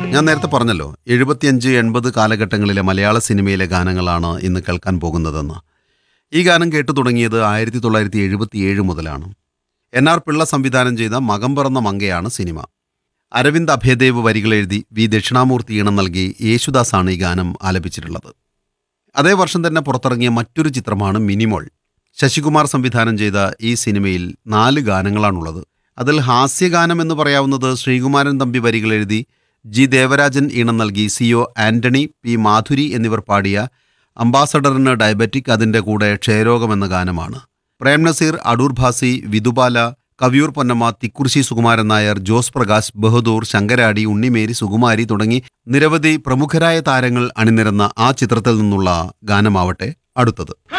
ഞാൻ നേരത്തെ പറഞ്ഞല്ലോ എഴുപത്തിയഞ്ച് എൺപത് കാലഘട്ടങ്ങളിലെ മലയാള സിനിമയിലെ ഗാനങ്ങളാണ് ഇന്ന് കേൾക്കാൻ പോകുന്നതെന്ന് ഈ ഗാനം കേട്ടു തുടങ്ങിയത് ആയിരത്തി തൊള്ളായിരത്തി എഴുപത്തിയേഴ് മുതലാണ് എൻ ആർ പിള്ള സംവിധാനം ചെയ്ത മകം പറന്ന മങ്കയാണ് സിനിമ അരവിന്ദ് അഭയദേവ് വരികൾ എഴുതി വി ദക്ഷിണാമൂർത്തി ഈണം നൽകി യേശുദാസാണ് ഈ ഗാനം ആലപിച്ചിട്ടുള്ളത് അതേ വർഷം തന്നെ പുറത്തിറങ്ങിയ മറ്റൊരു ചിത്രമാണ് മിനിമോൾ ശശികുമാർ സംവിധാനം ചെയ്ത ഈ സിനിമയിൽ നാല് ഗാനങ്ങളാണുള്ളത് അതിൽ ഹാസ്യഗാനം എന്ന് പറയാവുന്നത് ശ്രീകുമാരൻ തമ്പി വരികൾ എഴുതി ജി ദേവരാജൻ ഈണം നൽകി C O Antony P Madhuri എന്നിവർ പാടിയ അംബാസഡറിന് ഡയബറ്റിക് അതിൻ്റെ കൂടെ ക്ഷയരോഗം എന്ന ഗാനമാണ് പ്രേം നസീർ അടൂർ ഭാസി വിധുബാല കവിയൂർ പൊന്നമ്മ തിക്കുറിശി സുകുമാരൻ നായർ ജോസ് പ്രകാശ് ബഹദൂർ ശങ്കരാടി ഉണ്ണിമേരി സുകുമാരി തുടങ്ങി നിരവധി പ്രമുഖരായ താരങ്ങൾ അണിനിരന്ന ആ ചിത്രത്തിൽ നിന്നുള്ള ഗാനമാവട്ടെ അടുത്തത്